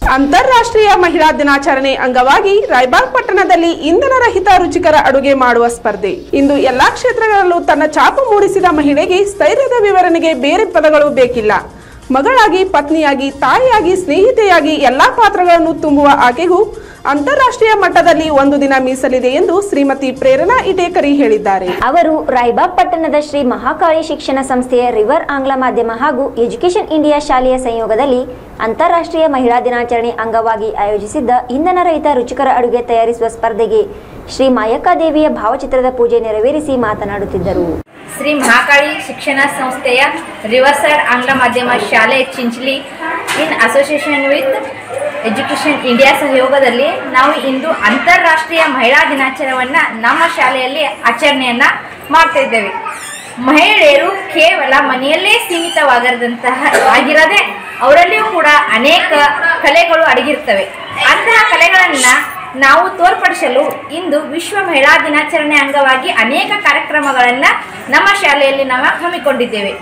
ಅಂತಾರಾಷ್ಟ್ರೀಯ ಮಹಿಳಾ ದಿನಾಚರಣೆ ಅಂಗವಾಗಿ ರಾಯಬಾಗ್ ಪಟ್ಟಣದಲ್ಲಿ ಇಂಧನ ರಹಿತ ರುಚಿಕರ ಅಡುಗೆ ಮಾಡುವ ಸ್ಪರ್ಧೆ ಇಂದು ಎಲ್ಲಾ ಕ್ಷೇತ್ರಗಳಲ್ಲೂ ತನ್ನ ಛಾಪು ಮೂಡಿಸಿದ ಮಹಿಳೆಗೆ ಸ್ಥೈರ್ಯದ ವಿವರಣೆಗೆ ಬೇರೆ ಪದಗಳು ಬೇಕಿಲ್ಲ ಮಗಳಾಗಿ ಪತ್ನಿಯಾಗಿ ತಾಯಿಯಾಗಿ ಸ್ನೇಹಿತೆಯಾಗಿ ಎಲ್ಲಾ ಪಾತ್ರಗಳನ್ನು ತುಂಬುವ ಆಕೆಗೂ ಅಂತಾರಾಷ್ಟ್ರೀಯ ಮಟ್ಟದಲ್ಲಿ ಒಂದು ದಿನ ಮೀಸಲಿದೆ ಎಂದು ಶ್ರೀಮತಿ ಪ್ರೇರಣಾ ಇಟೇಕರಿ ಹೇಳಿದ್ದಾರೆ ಅವರು ರಾಯಬಾಗ್ ಪಟ್ಟಣದ ಶ್ರೀ ಮಹಾಕಾಳಿ ಶಿಕ್ಷಣ ಸಂಸ್ಥೆಯ ರಿವರ್ ಆಂಗ್ಲ ಮಾಧ್ಯಮ ಹಾಗೂ ಎಜುಕೇಷನ್ ಇಂಡಿಯಾ ಶಾಲೆಯ ಸಂಯೋಗದಲ್ಲಿ ಅಂತಾರಾಷ್ಟ್ರೀಯ ಮಹಿಳಾ ದಿನಾಚರಣೆ ಅಂಗವಾಗಿ ಆಯೋಜಿಸಿದ್ದ ಇಂಧನ ರಹಿತ ರುಚಿಕರ ಅಡುಗೆ ತಯಾರಿಸುವ ಸ್ಪರ್ಧೆಗೆ ಶ್ರೀ ಮಾಯಕ್ಕಾದೇವಿಯ ಭಾವಚಿತ್ರದ ಪೂಜೆ ನೆರವೇರಿಸಿ ಮಾತನಾಡುತ್ತಿದ್ದರು ಶ್ರೀ ಮಹಾಕಾಳಿ ಶಿಕ್ಷಣ ಸಂಸ್ಥೆಯ ರಿವರ್ಸೈಡ್ ಆಂಗ್ಲ ಮಾಧ್ಯಮ ಶಾಲೆ Chinchli in association with education India ಸಹಯೋಗದಲ್ಲಿ ನಾವು ಇಂದು ಅಂತಾರಾಷ್ಟ್ರೀಯ ಮಹಿಳಾ ದಿನಾಚರಣೆಯನ್ನು ನಮ್ಮ ಶಾಲೆಯಲ್ಲಿ ಆಚರಣೆಯನ್ನು ಮಾಡ್ತಾ ಇದ್ದೇವೆ ಮಹಿಳೆಯರು ಕೇವಲ ಮನೆಯಲ್ಲೇ ಸೀಮಿತವಾಗಿರದಂತಹ ಆಗಿರದೆ ಅವರಲ್ಲಿಯೂ ಕೂಡ ಅನೇಕ ಕಲೆಗಳು ಅಡಗಿರ್ತವೆ ಅಂತಹ ಕಲೆಗಳನ್ನು ನಾವು ತೋರ್ಪಡಿಸಲು ಇಂದು ವಿಶ್ವ ಮಹಿಳಾ ದಿನಾಚರಣೆ ಅಂಗವಾಗಿ ಅನೇಕ ಕಾರ್ಯಕ್ರಮಗಳನ್ನು ನಮ್ಮ ಶಾಲೆಯಲ್ಲಿ ನಾವು ಹಮ್ಮಿಕೊಂಡಿದ್ದೇವೆ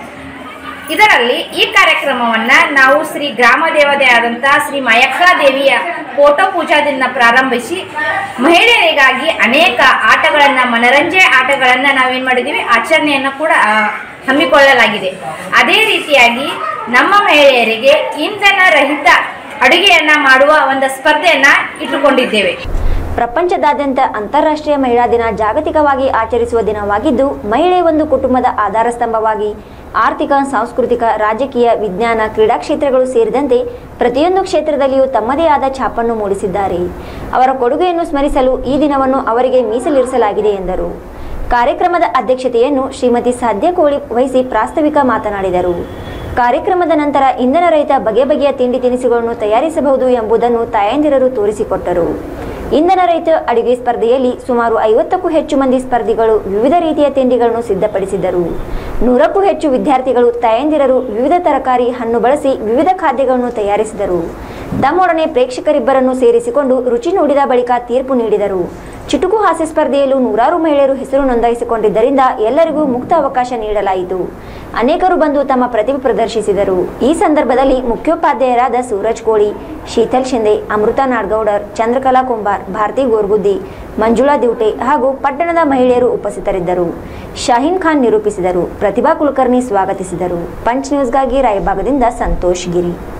ಇದರಲ್ಲಿ ಈ ಕಾರ್ಯಕ್ರಮವನ್ನು ನಾವು ಶ್ರೀ ಗ್ರಾಮ ದೇವತೆ ಆದಂತಹ ಶ್ರೀ ಮಯಕ್ಕಾ ದೇವಿಯ ಫೋಟೋ ಪೂಜಾದಿಂದ ಪ್ರಾರಂಭಿಸಿ ಮಹಿಳೆಯರಿಗಾಗಿ ಅನೇಕ ಆಟಗಳನ್ನು ಮನರಂಜನೆ ಆಟಗಳನ್ನು ನಾವೇನು ಮಾಡಿದ್ದೀವಿ ಆಚರಣೆಯನ್ನು ಕೂಡ ಆ, ಹಮ್ಮಿಕೊಳ್ಳಲಾಗಿದೆ ಅದೇ ರೀತಿಯಾಗಿ ನಮ್ಮ ಮಹಿಳೆಯರಿಗೆ ಇಂಧನ ರಹಿತ ಅಡುಗೆಯನ್ನು ಮಾಡುವ ಒಂದು ಸ್ಪರ್ಧೆಯನ್ನು ಇಟ್ಟುಕೊಂಡಿದ್ದೇವೆ ಪ್ರಪಂಚದಾದ್ಯಂತ ಅಂತಾರಾಷ್ಟ್ರೀಯ ಮಹಿಳಾ ದಿನ ಜಾಗತಿಕವಾಗಿ ಆಚರಿಸುವ ದಿನವಾಗಿದ್ದು ಮಹಿಳೆ ಒಂದು ಕುಟುಂಬದ ಆಧಾರ ಸ್ತಂಭವಾಗಿ ಆರ್ಥಿಕ ಸಾಂಸ್ಕೃತಿಕ ರಾಜಕೀಯ ವಿಜ್ಞಾನ ಕ್ರೀಡಾ ಕ್ಷೇತ್ರಗಳು ಸೇರಿದಂತೆ ಪ್ರತಿಯೊಂದು ಕ್ಷೇತ್ರದಲ್ಲಿಯೂ ತಮ್ಮದೇ ಆದ ಛಾಪನ್ನು ಮೂಡಿಸಿದ್ದಾರೆ ಅವರ ಕೊಡುಗೆಯನ್ನು ಸ್ಮರಿಸಲು ಈ ದಿನವನ್ನು ಅವರಿಗೆ ಮೀಸಲಿರಿಸಲಾಗಿದೆ ಎಂದರು ಕಾರ್ಯಕ್ರಮದ ಅಧ್ಯಕ್ಷತೆಯನ್ನು ಶ್ರೀಮತಿ ಸಾಧ್ಯ ಕೋಳಿ ವಹಿಸಿ ಪ್ರಾಸ್ತಾವಿಕ ಮಾತನಾಡಿದರು ಕಾರ್ಯಕ್ರಮದ ನಂತರ ಇಂಧನ ರಹಿತ ಬಗೆ ಬಗೆಯ ತಿಂಡಿ ತಿನಿಸುಗಳನ್ನು ತಯಾರಿಸಬಹುದು ಎಂಬುದನ್ನು ತಾಯಂದಿರರು ತೋರಿಸಿಕೊಟ್ಟರು ಇಂಧನ ರಹಿತ ಅಡುಗೆ ಸ್ಪರ್ಧೆಯಲ್ಲಿ ಸುಮಾರು ಐವತ್ತಕ್ಕೂ ಹೆಚ್ಚು ಮಂದಿ ಸ್ಪರ್ಧಿಗಳು ವಿವಿಧ ರೀತಿಯ ತಿಂಡಿಗಳನ್ನು ಸಿದ್ಧಪಡಿಸಿದರು ನೂರಕ್ಕೂ ಹೆಚ್ಚು ವಿದ್ಯಾರ್ಥಿಗಳು ತಾಯಂದಿರರು ವಿವಿಧ ತರಕಾರಿ ಹಣ್ಣು ಬಳಸಿ ವಿವಿಧ ಖಾದ್ಯಗಳನ್ನು ತಯಾರಿಸಿದರು ತಮ್ಮೊಡನೆ ಪ್ರೇಕ್ಷಕರಿಬ್ಬರನ್ನು ಸೇರಿಸಿಕೊಂಡು ರುಚಿ ನೋಡಿದ ಬಳಿಕ ತೀರ್ಪು ನೀಡಿದರು ಚುಟುಕು ಹಾಸ್ಯ ಸ್ಪರ್ಧೆಯಲ್ಲೂ ನೂರಾರು ಮಹಿಳೆಯರು ಹೆಸರು ನೋಂದಾಯಿಸಿಕೊಂಡಿದ್ದರಿಂದ ಎಲ್ಲರಿಗೂ ಮುಕ್ತ ಅವಕಾಶ ನೀಡಲಾಯಿತು ಅನೇಕರು ಬಂದು ತಮ್ಮ ಪ್ರತಿಭೆ ಪ್ರದರ್ಶಿಸಿದರು ಈ ಸಂದರ್ಭದಲ್ಲಿ ಮುಖ್ಯೋಪಾಧ್ಯಾಯರಾದ ಸೂರಜ್ ಕೋಳಿ ಶೀತಲ್ ಶಿಂದೆ ಅಮೃತ ನಾಡ್ಗೌಡರ್ ಚಂದ್ರಕಲಾ ಕುಂಬಾರ್ ಭಾರತಿ ಗೋರ್ಗುದ್ದಿ ಮಂಜುಳಾ ದಿವಟೆ ಹಾಗೂ ಪಟ್ಟಣದ ಮಹಿಳೆಯರು ಉಪಸ್ಥಿತರಿದ್ದರು ಶಾಹೀನ್ ಖಾನ್ ನಿರೂಪಿಸಿದರು ಪ್ರತಿಭಾ ಕುಲಕರ್ಣಿ ಸ್ವಾಗತಿಸಿದರು ಪಂಚ್ ನ್ಯೂಸ್ಗಾಗಿ ರಾಯಭಾಗದಿಂದ ಸಂತೋಷ್ ಗಿರಿ